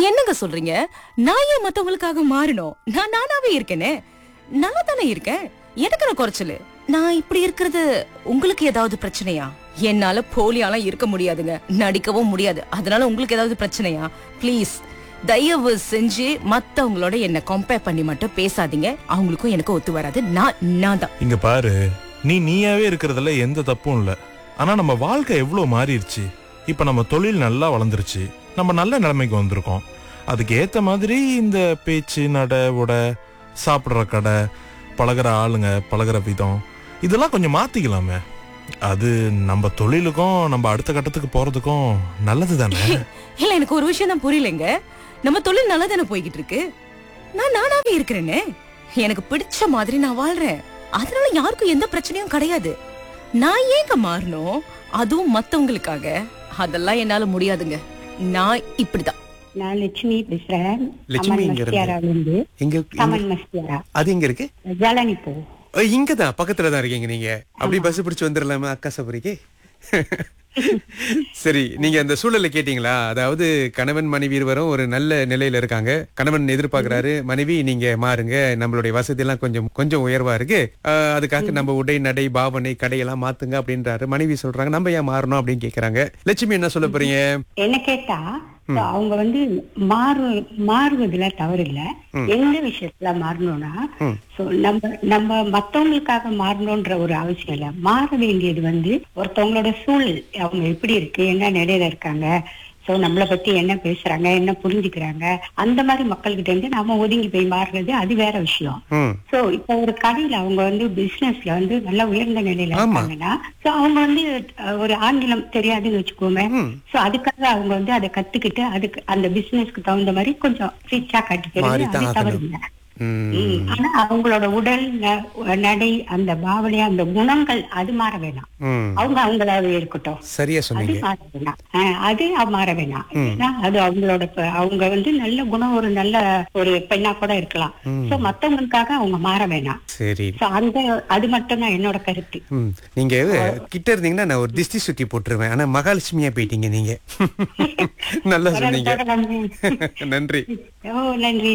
என்னங்க சொல்றீங்க நான் ஏன் மத்தவங்களுக்காக மாறணும் நான் நானாவே இருக்கேனே நல்லா தானே இருக்கேன் எனக்கு நான் குறைச்சலு நான் இப்படி இருக்கிறது உங்களுக்கு ஏதாவது பிரச்சனையா என்னால போலியாலாம் இருக்க முடியாதுங்க நடிக்கவும் முடியாது அதனால உங்களுக்கு ஏதாவது பிரச்சனையா ப்ளீஸ் தயவு செஞ்சு மத்தவங்களோட என்ன கம்பேர் பண்ணி மட்டும் பேசாதீங்க அவங்களுக்கும் எனக்கு ஒத்து வராது நான் நான் தான் இங்க பாரு நீ நீயாவே இருக்கிறதுல எந்த தப்பும் இல்ல ஆனா நம்ம வாழ்க்கை எவ்வளவு மாறிடுச்சு இப்ப நம்ம தொழில் நல்லா வளர்ந்துருச்சு நம்ம நல்ல நிலைமைக்கு வந்திருக்கோம் அதுக்கு ஏத்த மாதிரி இந்த பேச்சு நட உட சாப்பிடுற கடை பழகுற ஆளுங்க பழகுற விதம் இதெல்லாம் கொஞ்சம் மாத்திக்கலாமே அது நம்ம தொழிலுக்கும் நம்ம அடுத்த கட்டத்துக்கு போறதுக்கும் நல்லது தானே இல்ல எனக்கு ஒரு விஷயம் தான் புரியலைங்க நம்ம தொழில் நல்லா தானே போய்கிட்டு இருக்கு நான் நானாவே இருக்கிறேனே எனக்கு பிடிச்ச மாதிரி நான் வாழ்றேன் அதனால யாருக்கும் எந்த பிரச்சனையும் கிடையாது நான் ஏங்க மாறணும் அதுவும் மத்தவங்களுக்காக அதெல்லாம் என்னால முடியாதுங்க நான் இப்படிதான் நான் லட்சுமி பேசுறேன் லட்சுமி அம்மன் இங்க இருந்து. மஸ்தியாரால இருந்து எங்க எங்க- கமன் மஸ்தியாரா அது எங்க இருக்கு ஜாலானி போ அஹ், இங்கதான் பக்கத்துல தான் இருக்கீங்க நீங்க அப்படி பஸ் பிடிச்சு வந்துடலாமா அக்கா சபரிக்கு சரி நீங்க அந்த சூழலை கேட்டீங்களா அதாவது கணவன் மனைவி இருவரும் ஒரு நல்ல நிலையில இருக்காங்க கணவன் எதிர்பார்க்கறாரு மனைவி நீங்க மாறுங்க நம்மளுடைய வசதி எல்லாம் கொஞ்சம் கொஞ்சம் உயர்வா இருக்கு அஹ், அதுக்காக நம்ம உடை நடை பாவனை கடையெல்லாம் மாத்துங்க அப்படின்றாரு மனைவி சொல்றாங்க நம்ம ஏன் மாறணும் அப்படின்னு கேக்குறாங்க லட்சுமி என்ன சொல்ல போறீங்க என்ன கேட்டா so அவங்க வந்து மாறு மாறுவதுல தவறு இல்ல எந்த விஷயத்துல மாறணும்னா so நம்ம நம்ம மத்தவங்களுக்காக மாறணும்ன்ற ஒரு அவசியம் இல்ல மாற வேண்டியது வந்து ஒருத்தவங்களோட சூழல் அவங்க எப்படி இருக்கு என்ன நிலையில இருக்காங்க சோ நம்மளை பத்தி என்ன பேசுறாங்க என்ன புரிஞ்சுக்கிறாங்க அந்த மாதிரி மக்கள்கிட்ட இருந்து நாம ஒதுங்கி போய் மாறுறது அது வேற விஷயம் ம் சோ இப்ப ஒரு கடையில அவங்க வந்து பிசினஸ்ல வந்து நல்ல உயர்ந்த நிலையில ஆமா. இருக்காங்கன்னா சோ அவங்க வந்து அஹ், ஒரு ஆங்கிலம் தெரியாதுன்னு வச்சுக்கோமே ம். சோ அதுக்காக அவங்க வந்து அதை கத்துக்கிட்டு அதுக்கு அந்த பிசினஸ்க்கு தகுந்த மாதிரி கொஞ்சம் ரிச்சா காட்டிக்கிறது மாறித்தான் அது தவறு ஆகணும். இல்லை ம் ம். ஆனா அவங்களோட உடல் ந- நடை அந்த பாவனை அந்த குணங்கள் அது மாற வேணாம் ம் அவங்க அவங்களாவே இருக்கட்டும் சரியா அது சொன்னீங்க மாற வேணாம் அஹ், அது மாற வேணாம் ஏன்னா அது அவங்களோட ப- அவங்க வந்து நல்ல குணம் ஒரு நல்ல ஒரு பெண்ணா கூட இருக்கலாம் சோ மத்தவங்களுக்காக அவங்க மாற வேணாம் சரி சோ அந்த அது மட்டும் தான் என்னோட கருத்து ம் நீங்க கிட்ட இருந்தீங்கன்னா நான் ஒரு திஷ்டி சுத்தி போட்டுருவேன் ஆனா மகாலட்சுமியா போயிட்டீங்க நீங்க நல்லா சொன்னீங்க தொடர்ந்து- நன்றி ஓ நன்றி